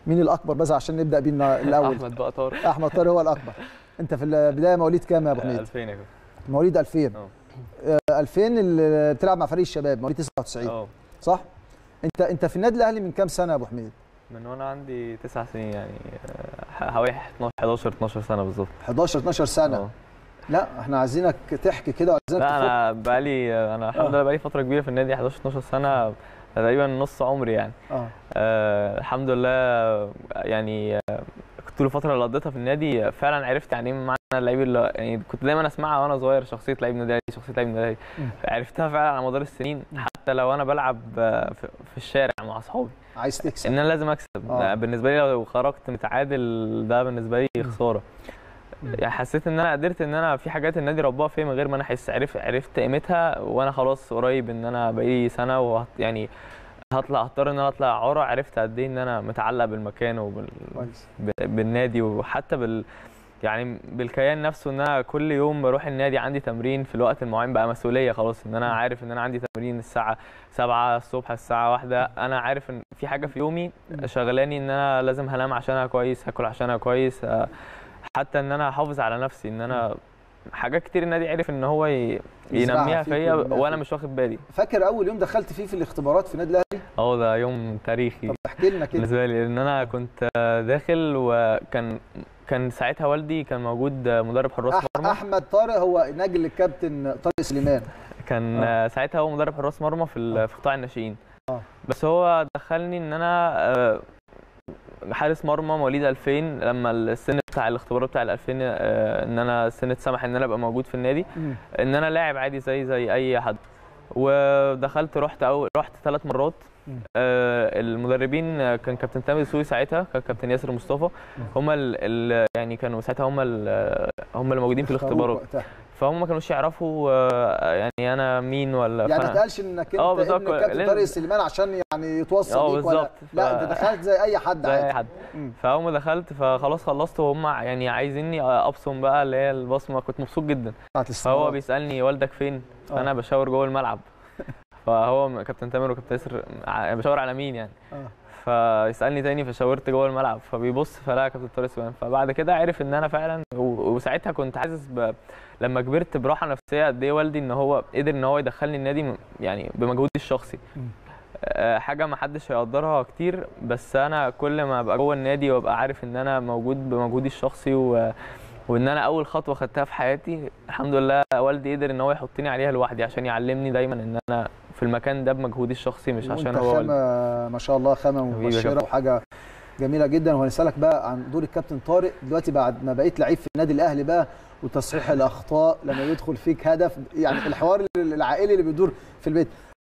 مين الاكبر بس عشان نبدا بيه النا- الاول احمد بقى طارق احمد طارق هو الاكبر انت في البدايه مواليد كام يا ابو حميد 2000 يا كابتن مواليد 2000 اه. آه، 2000 اللي بتلعب مع فريق الشباب مواليد 99 اه صح انت انت في النادي الاهلي من كام سنه يا ابو حميد من وانا عندي تسع سنين يعني آه، حوالي 12 11 12 سنه بالظبط 11 12 سنه اه. لا احنا عايزينك تحكي كده وعايزينك لا تفك انا بقالي انا الحمد لله بقالي فتره كبيره في النادي 11 12 سنه تقريبا نص عمري يعني اه آه الحمد لله يعني آه طول الفتره اللي قضيتها في النادي فعلا عرفت يعني ايه معنى اللعيب اللي يعني كنت دايما اسمعها وانا صغير شخصيه لعيب نادي شخصيه لعيب نادي مم. عرفتها فعلا على مدار السنين حتى لو انا بلعب آه، في في الشارع مع اصحابي عايز تكسب ان انا لازم اكسب آه. بالنسبه لي لو خرجت متعادل ده بالنسبه لي خساره يعني حسيت ان انا قدرت ان انا في حاجات النادي رباها فيا من غير ما انا احس عرفت عرفت قيمتها وانا خلاص قريب ان انا بقالي سنه وهت يعني هطلع هضطر ان انا اطلع عرى عرفت قد ايه ان انا متعلق بالمكان وبال كويس ب- بالنادي وحتى بال يعني بالكيان نفسه ان انا كل يوم بروح النادي عندي تمرين في الوقت المعين بقى مسؤوليه خلاص ان انا عارف ان انا عندي تمرين الساعه 7 الصبح الساعه واحدة انا عارف ان في حاجه في يومي شغلاني ان انا لازم هنام عشانها كويس هاكل عشانها كويس آه، حتى ان انا احافظ على نفسي ان انا حاجات كتير النادي عرف ان هو ي- يزرعها ينميها فيك فيا وينميها وانا فيك. مش واخد بالي فاكر اول يوم دخلت فيه في الاختبارات في النادي الاهلي اه ده يوم تاريخي طب احكي لنا كده بالنسبه لي لان انا كنت آه، داخل وكان كان ساعتها والدي كان موجود آه، مدرب حراس أح- مرمى احمد طارق هو نجل الكابتن طارق سليمان كان آه. آه. ساعتها هو مدرب حراس مرمى في ال- في قطاع الناشئين آه. بس هو دخلني ان انا آه، حارس مرمى مواليد 2000 لما السن بتاع الاختبارات بتاع ال 2000 آه، ان انا السن اتسمح ان انا ابقى موجود في النادي ان انا لاعب عادي زي زي اي حد ودخلت رحت أو رحت ثلاث مرات مم. آه، المدربين آه، كان كابتن تامر سوي ساعتها كان كابتن ياسر مصطفى هم ال ال يعني كانوا ساعتها هم ال- هم اللي موجودين في اختاروك الاختبارات وقتها. فهم ما كانوش يعرفوا آه، يعني انا مين ولا يعني ما فأنا- تقالش انك آه، انت بالظبط. ابن الكابتن لازم- طارق سليمان عشان يعني يتوصل آه، بيك ولا بالظبط. لا ف- انت دخلت زي اي حد زي اي عادي حد مم. فاول ما دخلت فخلاص خلصت وهم يعني عايزيني ابصم بقى اللي هي البصمه كنت مبسوط جدا بتاعت فهو السنوات. بيسالني والدك فين آه. فانا بشاور جوه الملعب فهو كابتن تامر وكابتن ياسر ع- بشاور على مين يعني آه. فيسالني تاني فشاورت جوه الملعب فبيبص فلا كابتن طارق سليمان فبعد كده عرف ان انا فعلا و- وساعتها كنت حاسس ب... لما كبرت براحه نفسيه قد ايه والدي ان هو قدر ان هو يدخلني النادي م- يعني بمجهودي الشخصي مم. آه، حاجه ما حدش هيقدرها كتير بس انا كل ما ابقى جوه النادي وابقى عارف ان انا موجود بمجهودي الشخصي و... وان انا اول خطوه خدتها في حياتي الحمد لله والدي قدر ان هو يحطني عليها لوحدي عشان يعلمني دايما ان انا في المكان ده بمجهودي الشخصي مش عشان وانت هو والدي. خامه ما شاء الله خامه حبيبي يا مبشره كابتن. وحاجه جميله جدا وهنسالك بقى عن دور الكابتن طارق دلوقتي بعد ما بقيت لعيب في النادي الاهلي بقى وتصحيح الاخطاء لما يدخل فيك هدف يعني الحوار العائلي اللي بيدور في البيت